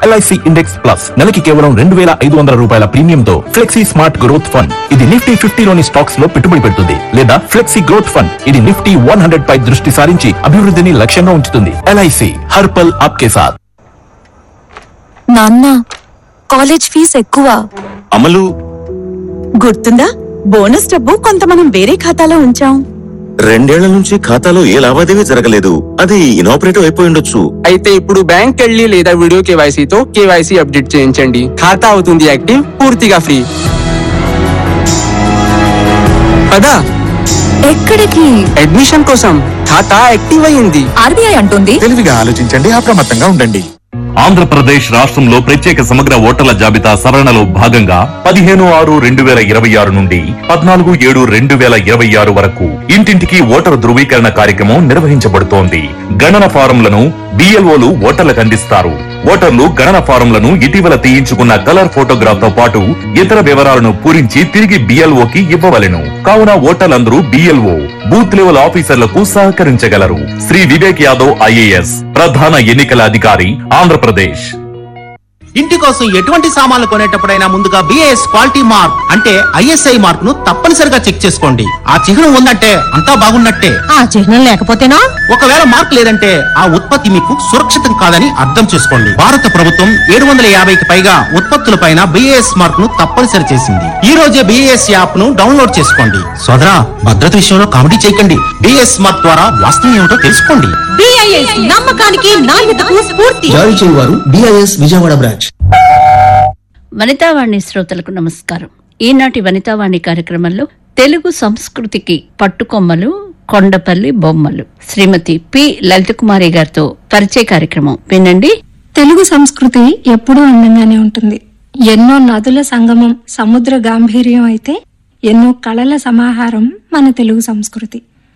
LIC index plus నెలకి కేవలం రెండు వేల ఐదు వందల రూపాయల ప్రీమియంతో ఫ్లెక్సీ స్మార్ట్ గ్రోత్ ఫండ్ ఇది నిఫ్టీ ఫిఫ్టీలోని స్టాక్స్ లో పెట్టుబడి పెడుతుంది లేదా ఫ్లెక్సీ గ్రోత్ ఫండ్ ఇది నిఫ్టీ వన్ హండ్రెడ్ పై దృష్టి సారించి అభివృద్ధిని లక్ష్యంగా ఉంచుతుంది ఎల్ఐసి హర్పల్ ఆప్కే సాథ్ నాన్న కాలేజ్ ఫీజు ఎక్కువ అమలు గుర్తుందా బోనస్ డబ్బు కొంత మనం వేరే ఖాతాలో ఉంచాం రెండేళ్ల నుంచి ఖాతాలో ఏ లావాదేవీ జరగలేదు అది ఇనాపరేటివ్ అయిపోయి ఉండొచ్చు అయితే ఇప్పుడు బ్యాంక్ వెళ్ళి లేదా వీడియో కేవైసీతో కేవైసీ అప్డేట్ చేయించండి ఖాతా అవుతుంది యాక్టివ్ పూర్తిగా ఫ్రీ పదా ఎక్కడికి అడ్మిషన్ కోసం ఖాతా యాక్టివ్ అయింది ఆర్బీఐ అంటుంది తెలివిగా ఆలోచించండి అప్రమత్తంగా ఉండండి ఆంధ్రప్రదేశ్ రాష్ట్రంలో ప్రత్యేక సమగ్ర ఓటర్ల జాబితా సవరణలో భాగంగా పదిహేను ఆరు రెండు వేల ఇరవై ఆరు నుండి పద్నాలుగు ఏడు రెండు వేల ఇరవై ఆరు వరకు ఇంటింటికి ఓటరు ధృవీకరణ కార్యక్రమం నిర్వహించబడుతోంది గణన ఫారంలను బిఎల్ఓలు ఓటర్లకు అందిస్తారు ఓటర్లు గణన ఫారంలను ఇటీవల తీయించుకున్న కలర్ ఫోటోగ్రాఫ్ తో పాటు ఇతర వివరాలను పూరించి తిరిగి బిఎల్ఓకి ఇవ్వవలెను కావున ఓటర్లందరూ బిఎల్ఓ బూత్ లెవెల్ ఆఫీసర్లకు సహకరించగలరు శ్రీ వివేక్ యాదవ్ ఐఏఎస్ ప్రధాన ఎన్నికల అధికారి ఆంధ్రప్రదేశ్ ఇంటి కోసం ఎటువంటి సామాన్లు కొనేటప్పుడైనా ముందుగా బిఏఎస్ క్వాలిటీ మార్క్ అంటే ఐఎస్ఐ మార్క్ ను తప్పనిసరిగా చెక్ చేసుకోండి ఆ చిహ్నం ఉందంటే అంతా బాగున్నట్టే ఆ చిహ్నం లేకపోతేనా ఒకవేళ మార్క్ లేదంటే ఆ ఉత్పత్తి మీకు సురక్షితం కాదని అర్థం చేసుకోండి భారత ప్రభుత్వం ఏడు వందల యాభైకి పైగా ఉత్పత్తులపైన బిఏఎస్ మార్క్ ను తప్పనిసరి చేసింది ఈ రోజే బిఏఎస్ యాప్ ను డౌన్లోడ్ చేసుకోండి సోదరా భద్రత విషయంలో కామెడీ చేయకండి బిఏఎస్ మార్క్ ద్వారా వాస్తవం ఏమిటో తెలుసుకోండి బిఐఎస్ నమ్మకానికి నాణ్యతకు స్ఫూర్తి జారీ చేయువారు బిఐఎస్ విజయవాడ బ్రాంచ్ వనితావాణి శ్రోతలకు నమస్కారం ఈనాటి వనితావాణి కార్యక్రమంలో తెలుగు సంస్కృతికి పట్టుకొమ్మలు కొండపల్లి బొమ్మలు శ్రీమతి పి లలిత కుమారి గారితో పరిచయ కార్యక్రమం వినండి తెలుగు సంస్కృతి ఎప్పుడూ అందంగానే ఉంటుంది ఎన్నో నదుల సంగమం సముద్ర గాంభీర్యం అయితే ఎన్నో కళల సమాహారం మన తెలుగు సంస్కృతి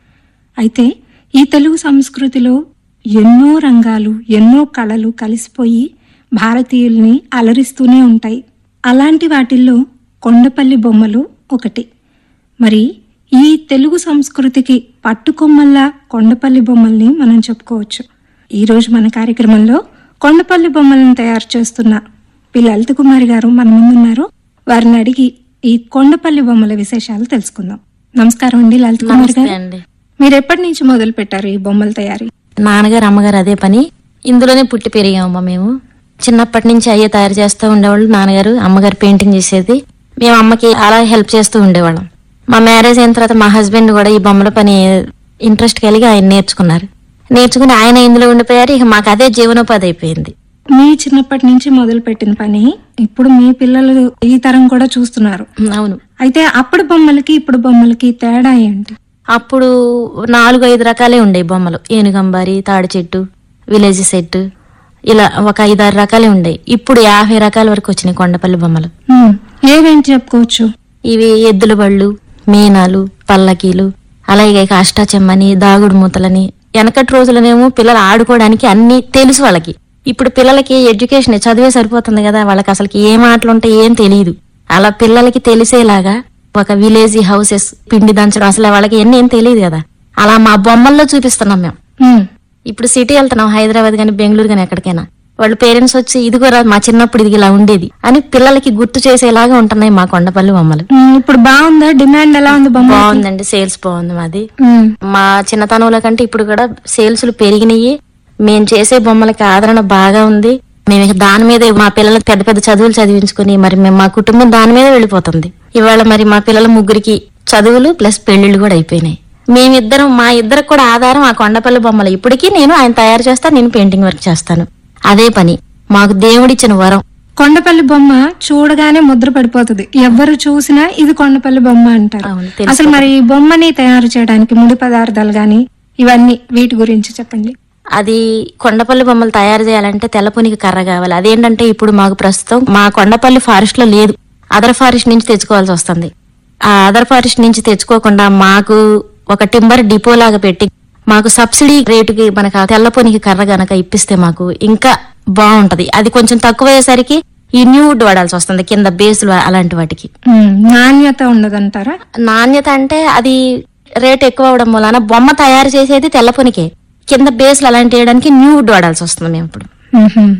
అయితే ఈ తెలుగు సంస్కృతిలో ఎన్నో రంగాలు ఎన్నో కళలు కలిసిపోయి భారతీయుల్ని అలరిస్తూనే ఉంటాయి అలాంటి వాటిల్లో కొండపల్లి బొమ్మలు ఒకటి మరి ఈ తెలుగు సంస్కృతికి పట్టుకొమ్మల్లా కొండపల్లి బొమ్మల్ని మనం చెప్పుకోవచ్చు ఈరోజు మన కార్యక్రమంలో కొండపల్లి బొమ్మలను తయారు చేస్తున్న పి లలిత కుమారి గారు మన ముందున్నారు వారిని అడిగి ఈ కొండపల్లి బొమ్మల విశేషాలు తెలుసుకుందాం నమస్కారం అండి లలిత కుమారి గారు అండి మీరు ఎప్పటి నుంచి మొదలు పెట్టారు ఈ బొమ్మల తయారీ నాన్నగారు అమ్మగారు అదే పని ఇందులోనే పుట్టి పెరిగామమ్మా మేము చిన్నప్పటి నుంచి అయ్యే తయారు చేస్తూ ఉండేవాళ్ళు నాన్నగారు అమ్మగారు పెయింటింగ్ చేసేది మేము అమ్మకి అలా హెల్ప్ చేస్తూ ఉండేవాళ్ళం మా మ్యారేజ్ అయిన తర్వాత మా హస్బెండ్ కూడా ఈ బొమ్మల పని ఇంట్రెస్ట్ కలిగి ఆయన నేర్చుకున్నారు నేర్చుకుని ఆయన ఇందులో ఉండిపోయారు ఇక మాకు అదే జీవనోపాధి అయిపోయింది మీ చిన్నప్పటి నుంచి మొదలు పెట్టిన పని ఇప్పుడు మీ పిల్లలు ఈ తరం కూడా చూస్తున్నారు అవును అయితే అప్పుడు బొమ్మలకి ఇప్పుడు బొమ్మలకి తేడా ఏంటి అప్పుడు నాలుగు ఐదు రకాలే ఉండేవి బొమ్మలు ఏనుగంబారి తాడి చెట్టు విలేజ్ సెట్ ఇలా ఒక ఐదారు రకాలే ఉండేవి ఇప్పుడు యాభై రకాల వరకు వచ్చినాయి కొండపల్లి బొమ్మలు హ్మ్, ఏవేంటి చెప్పుకోవచ్చు ఇవి ఎద్దుల బళ్ళు మీనాలు పల్లకీలు అలాగే ఇక అష్టాచెమ్మని దాగుడు మూతలని వెనకటి రోజులనేమో పిల్లలు ఆడుకోవడానికి అన్ని తెలుసు వాళ్ళకి ఇప్పుడు పిల్లలకి ఎడ్యుకేషన్ చదివే సరిపోతుంది కదా వాళ్ళకి అసలు ఏం ఆటలు ఉంటాయి ఏం తెలియదు అలా పిల్లలకి తెలిసేలాగా ఒక విలేజ్ హౌసెస్ పిండి దంచడం అసలు వాళ్ళకి ఎన్ని ఏం తెలియదు కదా అలా మా బొమ్మల్లో చూపిస్తున్నాం మేము హ్మ్, ఇప్పుడు సిటీ వెళ్తున్నాం హైదరాబాద్ గానీ బెంగళూరు గానీ ఎక్కడికైనా వాళ్ళ పేరెంట్స్ వచ్చి ఇదిగోరా మా చిన్నప్పుడు ఇది ఇలా ఉండేది అని పిల్లలకి గుర్తు చేసేలాగా ఉంటున్నాయి మా కొండపల్లి బొమ్మలు హ్మ్, ఇప్పుడు బాగుందా డిమాండ్ ఎలా ఉంది బొమ్మ బాగుందండి సేల్స్ బాగుంది మాది హ్మ్, మా చిన్నతనంలో కంటే ఇప్పుడు కూడా సేల్స్ పెరిగినాయి మేము చేసే బొమ్మలకి ఆదరణ బాగా ఉంది మేము ఇక దాని మీదే మా పిల్లలకి పెద్ద పెద్ద చదువులు చదివించుకుని మరి మేము మా కుటుంబం దాని మీద వెళ్ళిపోతుంది ఇవాళ మరి మా పిల్లల ముగ్గురికి చదువులు ప్లస్ పెళ్లిళ్ళు కూడా అయిపోయినాయి మేమిద్దరం మా ఇద్దరికి కూడా ఆధారం ఆ కొండపల్లి బొమ్మలు ఇప్పటికీ నేను ఆయన తయారు చేస్తాను నేను పెయింటింగ్ వర్క్ చేస్తాను అదే పని మాకు దేవుడిచ్చిన వరం కొండపల్లి బొమ్మ చూడగానే ముద్ర పడిపోతుంది ఎవరు చూసినా ఇది కొండపల్లి బొమ్మ అంటారు అవును, తెలుసు. అసలు మరి ఈ బొమ్మని తయారు చేయడానికి ముడి పదార్థాలు గాని ఇవన్నీ వీటి గురించి చెప్పండి అది కొండపల్లి బొమ్మలు తయారు చేయాలంటే తెల్లపునికి కర్ర కావాలి అదేంటంటే ఇప్పుడు మాకు ప్రస్తుతం మా కొండపల్లి ఫారెస్ట్ లో లేదు అదర్ ఫారెస్ట్ నుంచి తెచ్చుకోవాల్సి వస్తుంది ఆ అదర్ ఫారెస్ట్ నుంచి తెచ్చుకోకుండా మాకు ఒక టింబర్ డిపో లాగా పెట్టి మాకు సబ్సిడీ రేటుకి మనకు ఆ తెల్లపునికి కర్ర గనక ఇప్పిస్తే మాకు ఇంకా బాగుంటది అది కొంచెం తక్కువ అయ్యేసరికి ఈ న్యూ వుడ్ వాడాల్సి వస్తుంది కింద బేసులు అలాంటి వాటికి హ్మ్, నాణ్యత ఉండదంటారా నాణ్యత అంటే అది రేట్ ఎక్కువ అవడం వలన బొమ్మ తయారు చేసేది తెల్లపునికే కింద బేస్లు అలాంటి వేయడానికి న్యూ వుడ్ వాడాల్సి వస్తుంది మేము ఇప్పుడు మ్హూ.